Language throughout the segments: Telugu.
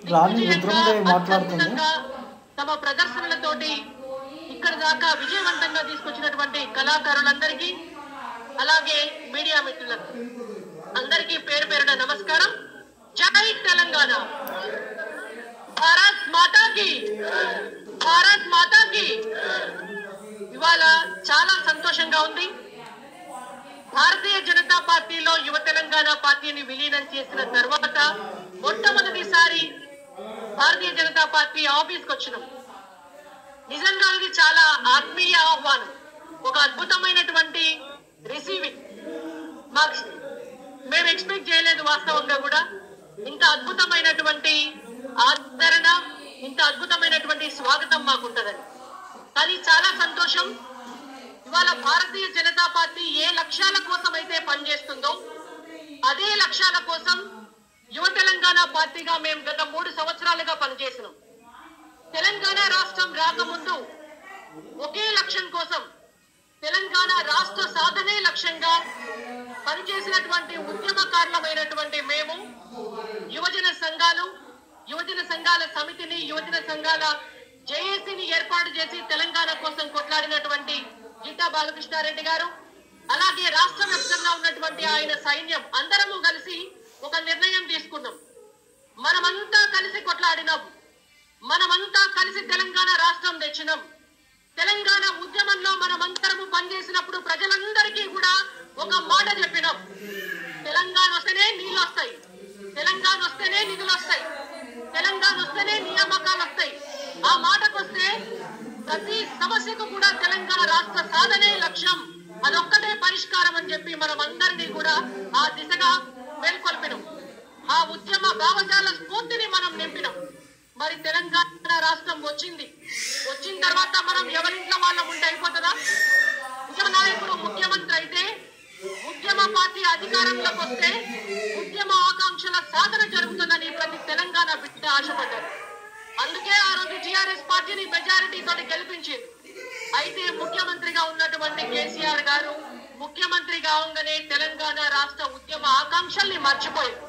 రాణి దిగ్విజయంగా, రుద్రమదేవి మాట్లాడుతుంది. అత్యద్భుతంగా తమ ప్రదర్శనలతోటి ఇక్కడ దాకా విజయవంతంగా తీసుకొచ్చినటువంటి కళాకారులందరికీ అలాగే మీడియా మిత్రులకు అందరికీ పేరు పేరున నమస్కారం జై తెలంగాణ భారత్ మాతాకి భారత్ మాతాకి ఇవాళ చాలా సంతోషంగా ఉంది భారతీయ జనతా పార్టీలో యువ తెలంగాణ పార్టీని విలీనం చేసిన తర్వాత మొట్టమొదటిసారి భారతీయ జనతా పార్టీ ఆఫీస్కి వచ్చినాం నిజంగా ఇది చాలా ఆత్మీయ ఆహ్వానం ఒక అద్భుతమైనటువంటి రిసీవింగ్ మాకు మేము ఎక్స్పెక్ట్ చేయలేదు వాస్తవంగా కూడా ఇంత అద్భుతమైనటువంటి ఆదరణ ఇంత అద్భుతమైనటువంటి స్వాగతం మాకుంటదని కానీ చాలా సంతోషం ఇవాళ భారతీయ జనతా పార్టీ ఏ లక్ష్యాల కోసం అయితే పనిచేస్తుందో అదే లక్ష్యాల కోసం యువ తెలంగాణ పార్టీగా మేము గత మూడు సంవత్సరాలుగా పనిచేసినాం తెలంగాణ రాష్ట్రం రాకముందు ఒకే లక్ష్యం కోసం తెలంగాణ రాష్ట్ర సాధనే లక్ష్యంగా పనిచేసినటువంటి ఉద్యమకారులమైనటువంటి మేము యువజన సంఘాలు యువజన సంఘాల సమితిని యువజన సంఘాల జేఏసీని ఏర్పాటు చేసి తెలంగాణ కోసం కొట్లాడినటువంటి గీతా బాలకృష్ణారెడ్డి గారు అలాగే రాష్ట్ర వ్యాప్తంగా ఉన్నటువంటి ఆయన సైన్యం అందరము కలిసి ఒక నిర్ణయం తీసుకున్నాం మనమంతా కలిసి కొట్లాడినాం మనమంతా కలిసి తెలంగాణ రాష్ట్రం తెచ్చినాం తెలంగాణ ఉద్యమంలో మనమంతరము పనిచేసినప్పుడు ప్రజలందరికీ కూడా ఒక మాట చెప్పినాం తెలంగాణ వస్తేనే నీళ్ళు వస్తాయి తెలంగాణ వస్తేనే నిధులు వస్తాయి తెలంగాణ వస్తేనే నియామకాలు వస్తాయి ఆ మాటకొస్తే ప్రతి సమస్యకు కూడా తెలంగాణ రాష్ట్ర సాధనే లక్ష్యం అదొక్కటే పరిష్కారం అని చెప్పి మనం అందరినీ కూడా ఆ దిశగా మేల్కొల్పినాం ఆ ఉద్యమ భావజాల స్ఫూర్తిని మనం నింపినాం మరి తెలంగాణ రాష్ట్రం వచ్చింది వచ్చిన తర్వాత మనం ఎవరింట్లో వాళ్ళం ఉంటే అయిపోతుందా ఉద్యమ నాయకుడు ముఖ్యమంత్రి అయితే ఉద్యమ పార్టీ అధికారంలోకి వస్తే ఉద్యమ ఆకాంక్షల సాధన జరుగుతుందని ప్రతి తెలంగాణ బిడ్డ ఆశపడ్డారు అందుకే ఆ రోజు టిఆర్ఎస్ పార్టీని మెజారిటీ తోటి గెలిపించింది అయితే ముఖ్యమంత్రిగా ఉన్నటువంటి కేసీఆర్ గారు ముఖ్యమంత్రి కావంగానే తెలంగాణ రాష్ట్ర ఉద్యమ ఆకాంక్షల్ని మర్చిపోయింది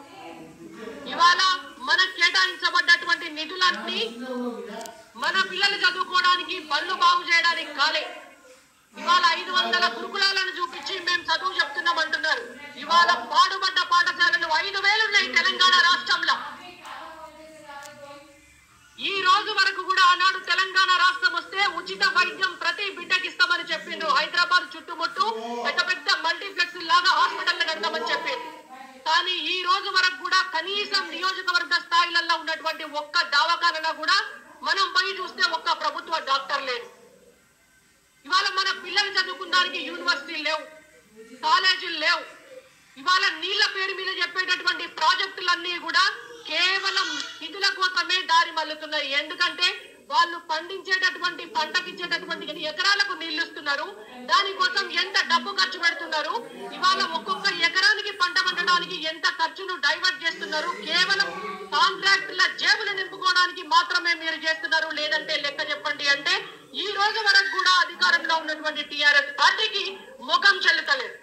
ఇవాళ మనకు కేటాయించబడ్డటువంటి నిధులన్నీ మన పిల్లలు చదువుకోవడానికి బళ్ళు బాగు చేయడానికి కాలే ఇవాళ ఐదు వందల గురుకులాలను చూపించి మేము చదువు చెప్తున్నాం అంటున్నారు ఇవాళ పాడుబడ్డ పాఠశాలలు ఐదు వేలు ఉన్నాయి తెలంగాణ రాష్ట్రంలో ఈ రోజు వరకు కూడా ఆనాడు తెలంగాణ రాష్ట్రం వస్తే ఉచిత వైద్యం ప్రతి బిడ్డకి ఇస్తామని చెప్పిండ్రు హైదరాబాద్ చుట్టుముట్టు పెద్ద పెద్ద మల్టీప్లెక్స్ లాగా హాస్పిటల్ కడతామని చెప్పింది కానీ ఈ రోజు వరకు కూడా కనీసం నియోజకవర్గ స్థాయిలలో ఉన్నటువంటి ఒక్క దవాఖానలో కూడా మనం పోయి చూస్తే ఒక్క ప్రభుత్వ డాక్టర్ లేదు ఇవాళ మన పిల్లలు చదువుకున్నానికి యూనివర్సిటీలు లేవు కాలేజీలు లేవు ఇవాళ నీళ్ల పేరు మీద చెప్పేటటువంటి ప్రాజెక్టులన్నీ కూడా కేవలం నిధుల కోసమే దారి మల్లుతున్నాయి ఎందుకంటే వాళ్ళు పండించేటటువంటి పంటకిచ్చేటటువంటి ఎన్ని ఎకరాలకు నీళ్లు ఇస్తున్నారు దానికోసం ఎంత డబ్బు ఖర్చు పెడుతున్నారు ఇవాళ ఒక్కొక్క ఎకరానికి పంట పండడానికి ఎంత ఖర్చును డైవర్ట్ చేస్తున్నారు కేవలం కాంట్రాక్టుల జేబులు నింపుకోవడానికి మాత్రమే మీరు చేస్తున్నారు లేదంటే లెక్క చెప్పండి అంటే ఈ రోజు వరకు కూడా అధికారంలో ఉన్నటువంటి టిఆర్ఎస్ పార్టీకి ముఖం చెల్లుతలేదు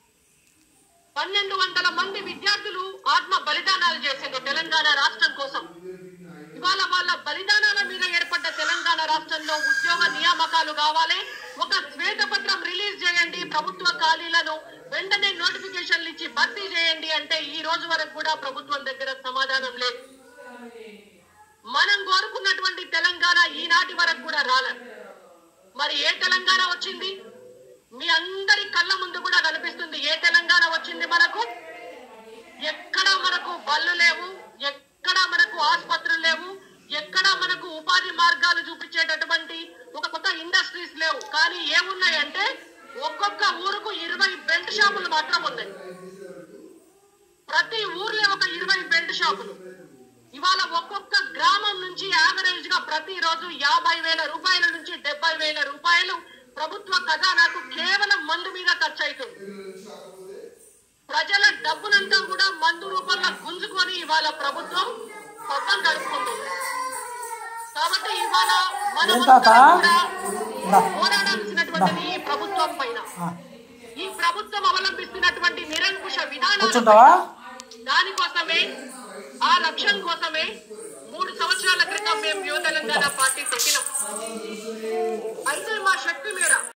పన్నెండు వందల మంది విద్యార్థులు ఆత్మ బలిదానాలు చేసిండ్రు తెలంగాణ రాష్ట్రం కోసం ఇవాళ వాళ్ళ బలిదానాల మీద ఏర్పడ్డ తెలంగాణ రాష్ట్రంలో ఉద్యోగ నియామకాలు కావాలి ఒక శ్వేతపత్రం రిలీజ్ చేయండి ప్రభుత్వ ఖాళీలను వెంటనే నోటిఫికేషన్లు ఇచ్చి భర్తీ చేయండి అంటే ఈ రోజు వరకు కూడా ప్రభుత్వం దగ్గర సమాధానం లేదు మనం కోరుకున్నటువంటి తెలంగాణ ఈనాటి వరకు కూడా రాలేదు మరి ఏ తెలంగాణ వచ్చింది మీ అందరి కళ్ళ ముందు కూడా కనిపిస్తుంది ఏ తెలంగాణ వచ్చింది మనకు ఎక్కడా మనకు బళ్ళు లేవు ఎక్కడా మనకు ఆసుపత్రులు లేవు ఎక్కడా మనకు ఉపాధి మార్గాలు చూపించేటటువంటి ఒక కొత్త ఇండస్ట్రీస్ లేవు కానీ ఏమున్నాయంటే ఒక్కొక్క ఊరుకు ఇరవై బెల్ట్ షాపులు మాత్రం ఉన్నాయి ప్రతి ఊర్లో ఒక ఇరవై బెల్ట్ షాపులు ఇవాళ ఒక్కొక్క గ్రామం నుంచి యావరేజ్ గా ప్రతి రోజు యాభై వేల రూపాయల నుంచి డెబ్బై వేల రూపాయలు ప్రభుత్వ ఖజానాకు కేవలం మందు మీద ఖర్చు అవుతుంది ప్రజల డబ్బునంతా కూడా మందు రూపంలో గుంజుకొని ఇవాళ ప్రభుత్వం పబ్బం గడుపుకుంటుంది కాబట్టి ఇవాళ మనం ఏం తాత? కూడా దా. పోరాడాల్సినటువంటిది ఈ ప్రభుత్వం పైన ఆ, ఈ ప్రభుత్వం అవలంబిస్తున్నటువంటి నిరంకుశ విధానాలు కూర్చుంటావా దానికోసమే ఆ లక్ష్యం కోసమే మేము యువ తెలంగాణ పార్టీ పెట్టినాం అయితే మా శక్తి మేర